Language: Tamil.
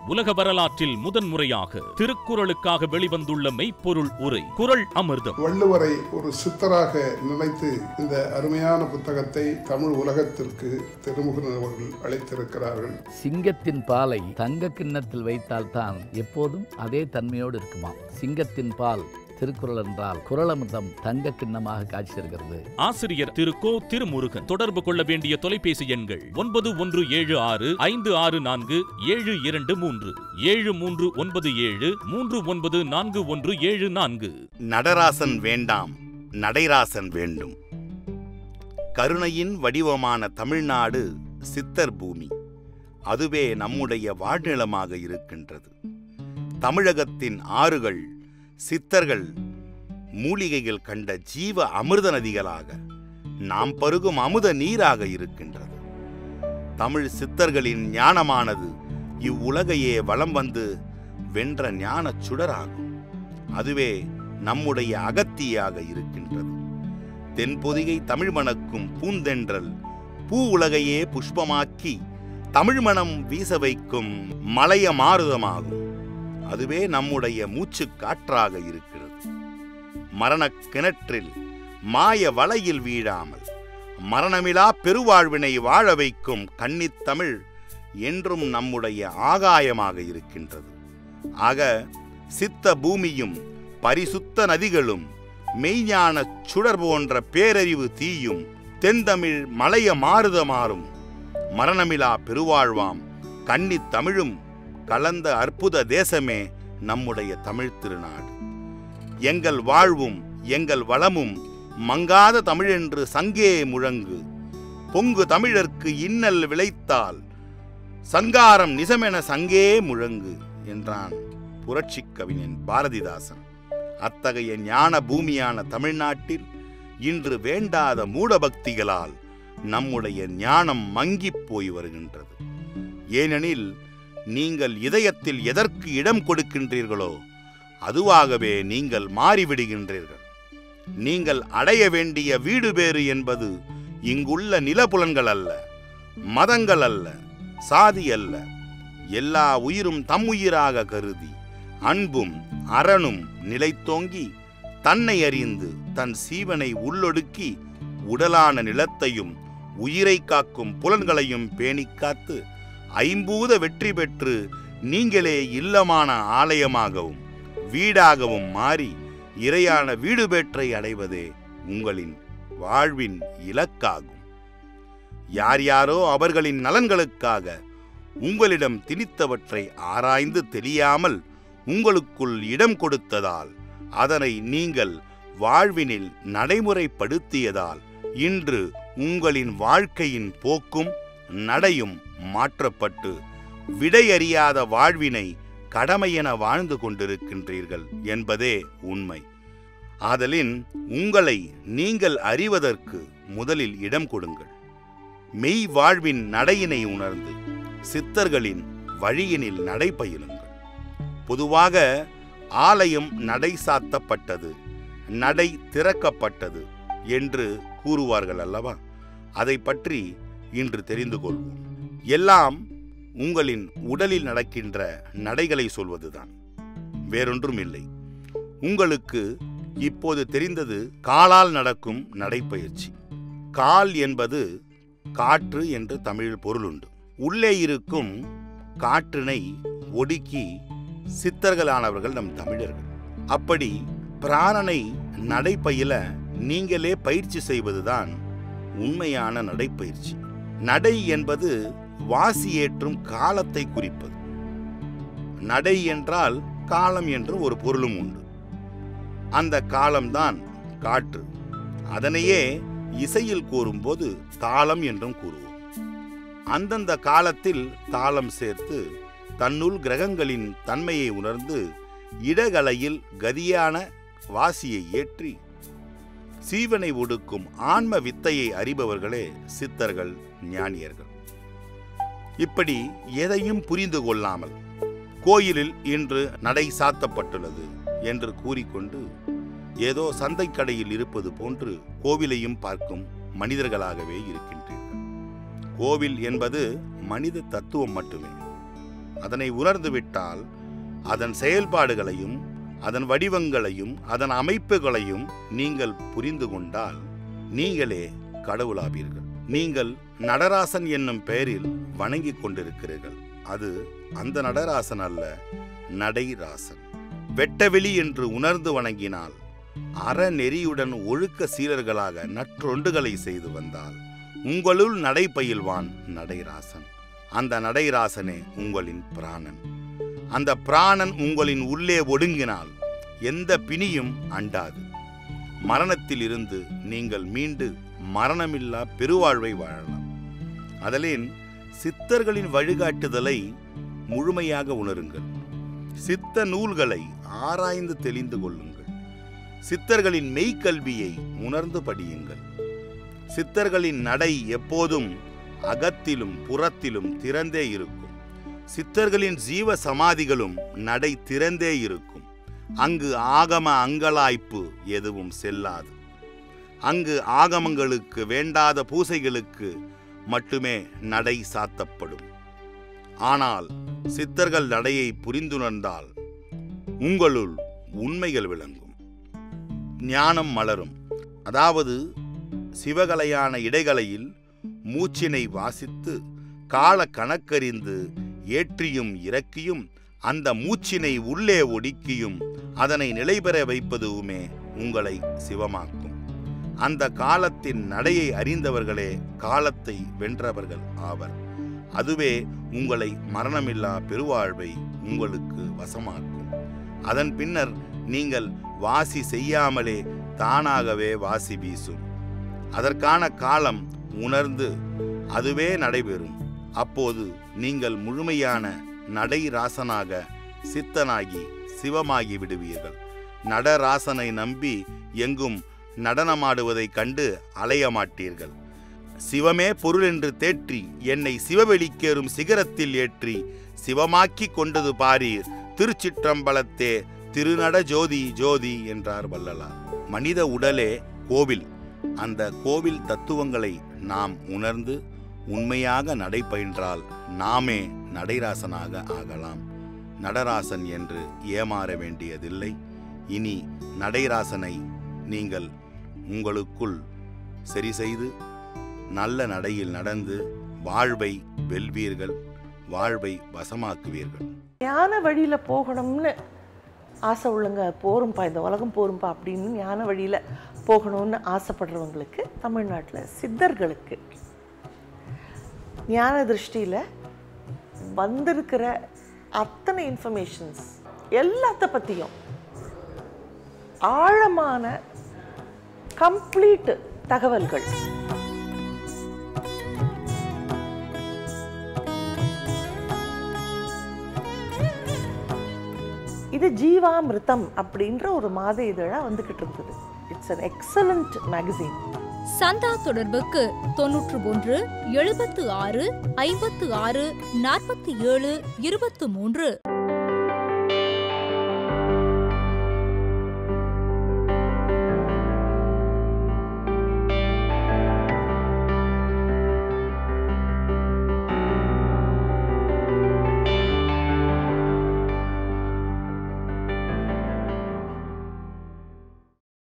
உலக வரலாற்றில் முதன்முறையாக திருக்குறளுக்காக வெளிவந்துள்ள மெய்ப்பொருள் உரை குறள் அமிர்தம் வள்ளுவரை ஒரு சித்தராக நினைத்து இந்த அருமையான புத்தகத்தை தமிழ் உலகத்திற்கு திருமுகன் அவர்கள் அளித்திருக்கிறார்கள் சிங்கத்தின் பாலை தங்க கிண்ணத்தில் வைத்தால்தான் எப்போதும் அதே தன்மையோடு இருக்குமாம் சிங்கத்தின் பால் திருக்குறள் என்றால் குறளமிர்தம் தங்க கிண்ணமாக காட்சி தருகிறது ஆசிரியர் திரு கோ திருமுருகன் தொடர்பு கொள்ள வேண்டிய தொலைபேசி எண்கள் ஒன்பது ஒன்று ஏழு ஆறு ஐந்து ஆறு நான்கு ஏழு இரண்டு மூன்று ஏழு மூன்று ஒன்பது ஏழு மூன்று ஒன்பது நான்கு ஒன்று ஏழு நான்கு நடராசன் வேண்டாம் நடைராசன் வேண்டும் கருணையின் வடிவமான தமிழ்நாடு சித்தர் பூமி அதுவே நம்முடைய வாழ்நிலமாக இருக்கின்றது தமிழகத்தின் ஆறுகள் சித்தர்கள் மூலிகைகள் கண்ட ஜீவ அமிர்த நதிகளாக நாம் பருகும் அமுத நீராக இருக்கின்றது தமிழ் சித்தர்களின் ஞானமானது இவ்வுலகையே வலம் வந்து வென்ற ஞானச் சுடராகும் அதுவே நம்முடைய அகத்தியாக இருக்கின்றது தென்பொதிகை தமிழ் மணக்கும் பூந்தென்றல் பூ உலகையே புஷ்பமாக்கி தமிழ் மணம் வீச வைக்கும் மலைய மாருதமாகும் அதுவே நம்முடைய மூச்சு காற்றாக இருக்கிறது மரணக் கிணற்றில் மாய வலையில் வீழாமல் மரணமிலா பெருவாழ்வினை வாழ வைக்கும் கன்னித் தமிழ் என்றும் நம்முடைய ஆகாயமாக இருக்கின்றது ஆக சித்த பூமியும் பரிசுத்த நதிகளும் மெய்ஞான சுடர் போன்ற பேரறிவு தீயும் தென்தமிழ் மலைய மாறுதமாறும் மரணமிலா பெருவாழ்வாம் கன்னித் தமிழும் கலந்த அற்புத தேசமே நம்முடைய தமிழ் திருநாடு எங்கள் வாழ்வும் எங்கள் வளமும் மங்காத தமிழென்று சங்கே முழங்கு பொங்கு தமிழர்க்கு இன்னல் விளைத்தால் சங்காரம் நிசமென சங்கே முழங்கு என்றான் புரட்சிக் கவிஞன் பாரதிதாசன் அத்தகைய ஞான பூமியான தமிழ்நாட்டில் இன்று வேண்டாத மூடபக்திகளால் நம்முடைய ஞானம் மங்கிப் போய் வருகின்றது ஏனெனில் நீங்கள் இதயத்தில் எதற்கு இடம் கொடுக்கின்றீர்களோ அதுவாகவே நீங்கள் மாறிவிடுகின்றீர்கள் நீங்கள் அடைய வேண்டிய வீடு பேறு என்பது இங்குள்ள நிலப்புலன்கள் அல்ல மதங்கள் அல்ல சாதி அல்ல எல்லா உயிரும் தம் உயிராக கருதி அன்பும் அறனும் நிலைத்தோங்கி தன்னை அறிந்து தன் சீவனை உள்ளொடுக்கி உடலான நிலத்தையும் உயிரை காக்கும் புலன்களையும் பேணிக் காத்து ஐம்பூத வெற்றி பெற்று நீங்களே இல்லமான ஆலயமாகவும் வீடாகவும் மாறி இறையான வீடு பெற்றை அடைவதே உங்களின் வாழ்வின் இலக்காகும் யார் யாரோ அவர்களின் நலன்களுக்காக உங்களிடம் திணித்தவற்றை ஆராய்ந்து தெரியாமல் உங்களுக்குள் இடம் கொடுத்ததால் அதனை நீங்கள் வாழ்வினில் நடைமுறைப்படுத்தியதால் இன்று உங்களின் வாழ்க்கையின் போக்கும் நடையும் மாற்றப்பட்டு விடையறியாத வாழ்வினை கடமையென வாழ்ந்து கொண்டிருக்கின்றீர்கள் என்பதே உண்மை ஆதலின் உங்களை நீங்கள் அறிவதற்கு முதலில் இடம் கொடுங்கள் மெய் வாழ்வின் நடையினை உணர்ந்து சித்தர்களின் வழியினில் நடைபயிலுங்கள் பொதுவாக ஆலயம் நடை சாத்தப்பட்டது நடை திறக்கப்பட்டது என்று கூறுவார்கள் அல்லவா அதை பற்றி இன்று தெரிந்து கொள்வோம் எல்லாம் உங்களின் உடலில் நடக்கின்ற நடைகளை சொல்வதுதான் வேறொன்றும் இல்லை உங்களுக்கு இப்போது தெரிந்தது காலால் நடக்கும் நடைப்பயிற்சி கால் என்பது காற்று என்று தமிழில் பொருளுண்டு உள்ளே இருக்கும் காற்றினை ஒடுக்கி சித்தர்களானவர்கள் நம் தமிழர்கள் அப்படி பிராணனை நடைப்பயில நீங்களே பயிற்சி செய்வதுதான் உண்மையான நடைப்பயிற்சி நடை என்பது வாசி ஏற்றும் காலத்தை குறிப்பது நடை என்றால் காலம் என்று ஒரு பொருளும் உண்டு அந்த காலம்தான் காற்று அதனையே இசையில் கூறும்போது தாளம் என்றும் கூறுவோம் அந்தந்த காலத்தில் தாளம் சேர்த்து தன்னுள் கிரகங்களின் தன்மையை உணர்ந்து இடகலையில் கதியான வாசியை ஏற்றி சீவனை ஒடுக்கும் ஆன்ம வித்தையை அறிபவர்களே சித்தர்கள் ஞானியர்கள் இப்படி எதையும் புரிந்து கொள்ளாமல் கோயிலில் இன்று நடை சாத்தப்பட்டுள்ளது என்று கூறிக்கொண்டு ஏதோ சந்தைக்கடையில் இருப்பது போன்று கோவிலையும் பார்க்கும் மனிதர்களாகவே இருக்கின்றீர்கள் கோவில் என்பது மனித தத்துவம் மட்டுமே அதனை உணர்ந்துவிட்டால் அதன் செயல்பாடுகளையும் அதன் வடிவங்களையும் அதன் அமைப்புகளையும் நீங்கள் புரிந்து கொண்டால் நீங்களே கடவுளாவீர்கள் நீங்கள் நடராசன் என்னும் பெயரில் வணங்கிக் கொண்டிருக்கிறீர்கள் அது அந்த நடராசன் அல்ல நடைராசன் வெட்டவெளி என்று உணர்ந்து வணங்கினால் அறநெறியுடன் ஒழுக்க சீலர்களாக நற்றொண்டுகளை செய்து வந்தால் உங்களுள் நடைபயில்வான் நடைராசன் அந்த நடைராசனே உங்களின் பிராணன் அந்த பிராணன் உங்களின் உள்ளே ஒடுங்கினால் எந்த பிணியும் அண்டாது மரணத்தில் இருந்து நீங்கள் மீண்டு மரணமில்லா பெருவாழ்வை வாழலாம் அதலேன் சித்தர்களின் வழிகாட்டுதலை முழுமையாக உணருங்கள் சித்த நூல்களை ஆராய்ந்து தெளிந்து கொள்ளுங்கள் சித்தர்களின் மெய்க்கல்வியை உணர்ந்து படியுங்கள் சித்தர்களின் நடை எப்போதும் அகத்திலும் புறத்திலும் திறந்தே இருக்கும் சித்தர்களின் ஜீவ சமாதிகளும் நடை திறந்தே இருக்கும் அங்கு ஆகம அங்கலாய்ப்பு எதுவும் செல்லாது அங்கு ஆகமங்களுக்கு வேண்டாத பூசைகளுக்கு மட்டுமே நடை சாத்தப்படும் ஆனால் சித்தர்கள் நடையை புரிந்துணர்ந்தால் உங்களுள் உண்மைகள் விளங்கும் ஞானம் மலரும் அதாவது சிவகலையான இடைகலையில் மூச்சினை வாசித்து கால கணக்கறிந்து ஏற்றியும் இறக்கியும் அந்த மூச்சினை உள்ளே ஒடுக்கியும் அதனை நிலைபெற வைப்பதுவுமே உங்களை சிவமாக்கும் அந்த காலத்தின் நடையை அறிந்தவர்களே காலத்தை வென்றவர்கள் ஆவர் அதுவே உங்களை மரணமில்லா பெருவாழ்வை உங்களுக்கு வசமாக்கும் அதன் பின்னர் நீங்கள் வாசி செய்யாமலே தானாகவே வாசி வீசும் அதற்கான காலம் உணர்ந்து அதுவே நடைபெறும் அப்போது நீங்கள் முழுமையான நடைராசனாக சித்தனாகி சிவமாகி விடுவீர்கள் நடராசனை நம்பி எங்கும் நடனமாடுவதைக் கண்டு அலைய மாட்டீர்கள் சிவமே பொருள் என்று தேற்றி என்னை சிவவெளிக்கேறும் சிகரத்தில் ஏற்றி சிவமாக்கி கொண்டது பாரீர் திருச்சிற்றம்பலத்தே திருநட ஜோதி ஜோதி என்றார் வள்ளலார் மனித உடலே கோவில் அந்த கோவில் தத்துவங்களை நாம் உணர்ந்து உண்மையாக நடைபயின்றால் நாமே நடைராசனாக ஆகலாம் நடராசன் என்று ஏமாற வேண்டியதில்லை இனி நடைராசனை நீங்கள் உங்களுக்குள் சரி செய்து நல்ல நடையில் நடந்து வாழ்வை வெல்வீர்கள் வாழ்வை வசமாக்குவீர்கள் ஞான வழியில போகணும்னு ஆசை உள்ளங்க போரும்பா இந்த உலகம் போரும்பா அப்படின்னு ஞான வழியில போகணும்னு ஆசைப்படுறவங்களுக்கு தமிழ்நாட்டில் சித்தர்களுக்கு ஞான திருஷ்டியில் வந்திருக்கிற அத்தனை இன்ஃபர்மேஷன்ஸ் எல்லாத்த பற்றியும் ஆழமான கம்ப்ளீட் தகவல்கள் இது ஜீவாமிர்தம் அப்படின்ற ஒரு மாத இதழாக வந்துக்கிட்டு இருந்தது இட்ஸ் an எக்ஸலண்ட் மேகசின் சந்தா தொடர்புக்கு தொன்னூற்று ஒன்று எழுபத்து ஆறு ஐம்பத்து ஆறு நாற்பத்தி ஏழு இருபத்து மூன்று